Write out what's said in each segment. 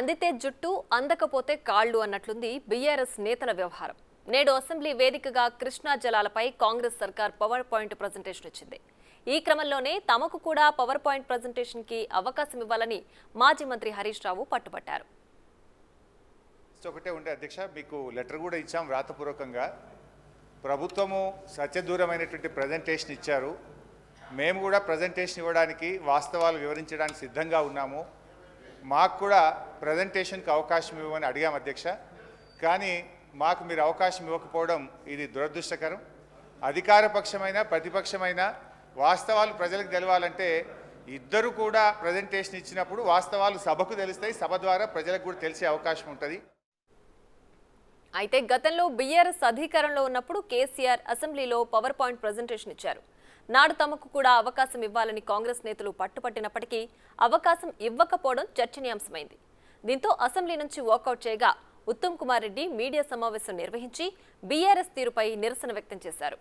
అందితే జుట్టు అందకపోతే కాళ్ళు అన్నట్లుంది బీఆర్ఎస్ నేతల వ్యవహారం నేడు అసెంబ్లీ వేదికగా కృష్ణా జలాలపై కాంగ్రెస్ సర్కార్ పవర్ పాయింట్ ప్రజెంటేషన్ ఇచ్చింది ఈ క్రమంలోనే తమకు కూడా పవర్ పాయింట్ ప్రజెంటేషన్ కి అవకాశం ఇవ్వాలని మాజీ మంత్రి హరీష్ రావు పట్టుబట్టారు జస్ట్ ఒకటే ఉంటే అధ్యక్ష మీకు లెటర్ కూడా ఇచ్చాం వ్రాతపూర్వకంగా ప్రభుత్వము సత్యదూరమైనటువంటి ప్రజెంటేషన్ ఇచ్చారు మేము కూడా ప్రజెంటేషన్ ఇవ్వడానికి వాస్తవాలు వివరించడానికి సిద్ధంగా ఉన్నాము మాకు కూడా ప్రజెంటేషన్కి అవకాశం ఇవ్వమని అడిగాం అధ్యక్ష కానీ మాకు మీరు అవకాశం ఇవ్వకపోవడం ఇది దురదృష్టకరం అధికార పక్షమైన ప్రతిపక్షమైన వాస్తవాలు ప్రజలకు తెలవాలంటే ఇద్దరు కూడా ప్రజెంటేషన్ ఇచ్చినప్పుడు వాస్తవాలు సభకు తెలుస్తాయి సభ ద్వారా ప్రజలకు కూడా తెలిసే అవకాశం ఉంటుంది అయితే గతంలో బీఆర్ఎస్ అధికారంలో ఉన్నప్పుడు కేసీఆర్ అసెంబ్లీలో పవర్ పాయింట్ ప్రజెంటేషన్ ఇచ్చారు నాడు తమకు కూడా అవకాశం ఇవ్వాలని కాంగ్రెస్ నేతలు పట్టుపట్టినప్పటికీ అవకాశం ఇవ్వకపోవడం చర్చనీయాంశమైంది దీంతో అసెంబ్లీ నుంచి వాకౌట్ చేయగా ఉత్తమ్ కుమార్ రెడ్డి మీడియా సమావేశం నిర్వహించి బీఆర్ఎస్ తీరుపై నిరసన వ్యక్తం చేశారు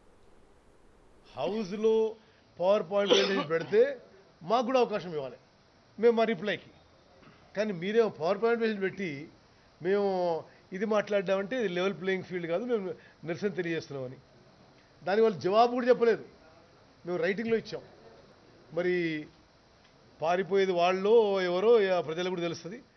హౌస్లో పవర్ పాయింట్ ప్రజెంటేషన్ పెడితే మాకు కూడా అవకాశం ఇవ్వాలి మేము మా రిప్లైకి కానీ మీరేమో పవర్ పాయింట్ ప్రజెంటేషన్ పెట్టి మేము ఇది మాట్లాడ్డామంటే ఇది లెవెల్ ప్లేయింగ్ ఫీల్డ్ కాదు మేము నిరసన తెలియజేస్తున్నామని దాని వాళ్ళు జవాబు కూడా చెప్పలేదు మేము రైటింగ్లో ఇచ్చాం మరి పారిపోయేది వాళ్ళో ఎవరో ఆ ప్రజలకు కూడా తెలుస్తుంది